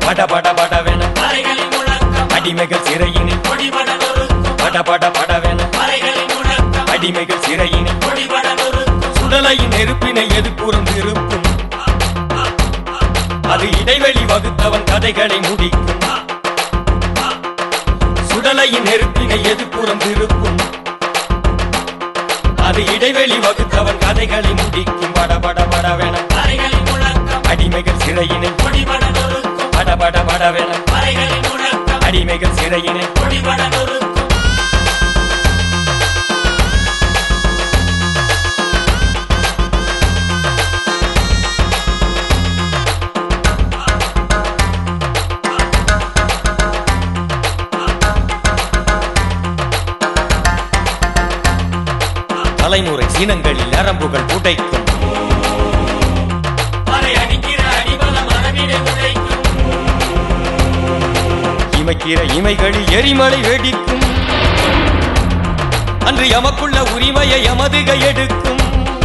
பட பட படவென அறைகளின் முழக்கம் அடிமைகள் சிறையினில் கொடிபட நொறுக்கும் பட பட படவென அறைகளின் முழக்கம் அடிமைகள் சிறையினில் கொடிபட நொறுக்கும் சுடலையின் நெருப்பினை எது இருக்கும் அது இடைவெளி வகுத்தவன் கதைகளை முடிக்கும் சுடலையின் நெருப்பினை எது இருக்கும் அது இடைவெளி வகுத்தவன் கதைகளை முடிக்கும் பட பட படவென அறைகளின் முழக்கம் அடிமைகள் சிறையினை கொடிபட நொறுக்கும் பட பட படவென அறைகளின் முழக்கம் அடிமைகள் சிறையினை கொடிபட நொறுக்கும் தலைமுறை சினங்களில் நரம்புகள் உடைக்கும் அறை அடிக்கிற அடிபலம் அளவிட உழைக்கும் இமைக்கிற இமைகளில் எரிமலை வெடிக்கும் அன்று எமக்குள்ள உரிமையை எமதுக எடுக்கும்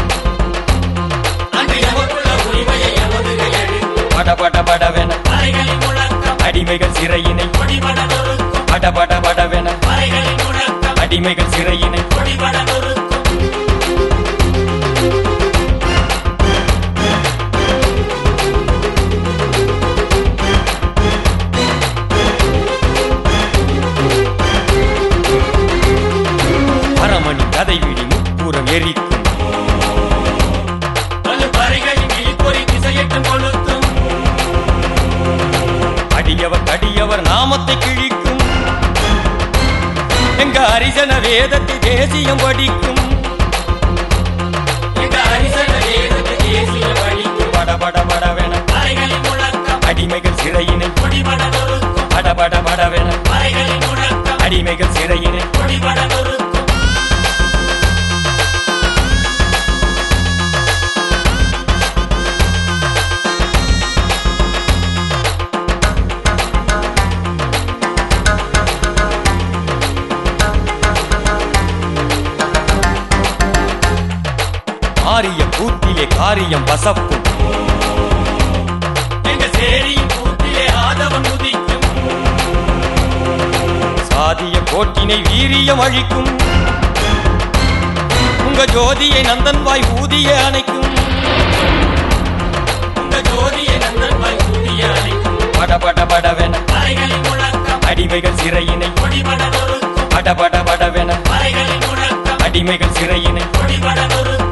அன்று எமக்குள்ள உரிமையை எமது கையெழுக்கும் பட பட படவென அறைகளின் முழக்கம் அடிமைகள் சிறையினை கொடிபட நொறுக்கும் பட பட படவென அறைகளின் முழக்கம் அடிமைகள் சிறையினை கொடிபட நொறுக்கும் பரமணி கதை விடி முப்புறம் எரிக்கும் பல பறைகளின் விழிப்பொறி திசையட்டும் கொளுத்தும் அடியவர் கடியவர் நாமத்தை கிழிக்கும் எங்க அரிசன வேதத்தை தேசியம் படிக்கும் இந்த அரிசன வேதத்தை தேசிய வழிக்கும் பட பட படவென அறைகளின் முழக்கம் அடிமைகள் சிறையினை கொடிபட நொறுக்கும் பட பட படவென அறைகளின் முழக்கம் அடிமைகள் சிறையினை கொடிபட நொறுக்கும் ஆரிய கூத்திலே காரியம் வசப்பும் எங்க சேரியின் கூட்டிலே ஆதவன் உதிக்கும் சாதிய கோட்டினை வீரியம் அழிக்கும் உங்க ஜோதியை நந்தன் வாய் ஊதிய அணைக்கும் உங்க ஜோதியை நந்தன் வாய் கூடிய அழைக்கும் பட பட படவென அறைகளின் முழக்கம் அடிமைகள் சிறையினை கொடிபட நொறுக்கும் பட பட படவென அறைகளின் முழக்கம் அடிமைகள் சிறையினை கொடிபட நொறுக்கும்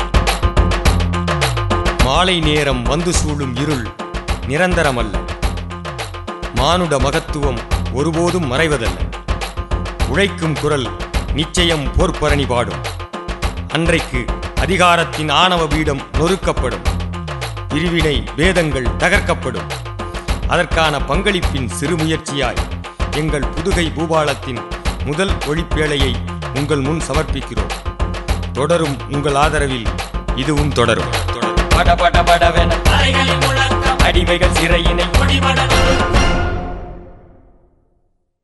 மாலை நேரம் வந்து சூழும் இருள் நிரந்தரமல்ல மானுட மகத்துவம் ஒருபோதும் மறைவதல்ல உழைக்கும் குரல் நிச்சயம் போர்ப்பரணி பாடும் அன்றைக்கு அதிகாரத்தின் ஆணவ பீடம் நொறுக்கப்படும் பிரிவினை வேதங்கள் தகர்க்கப்படும் அதற்கான பங்களிப்பின் சிறு முயற்சியாய் எங்கள் புதுகை பூபாலத்தின் முதல் ஒளிப்பேழையை உங்கள் முன் சமர்ப்பிக்கிறோம் தொடரும் உங்கள் ஆதரவில் இதுவும் தொடரும் பட பட படவென அறைகளின் முழக்கம் அடிமைகள் சிறையினை கொடிபட நொறுக்கும்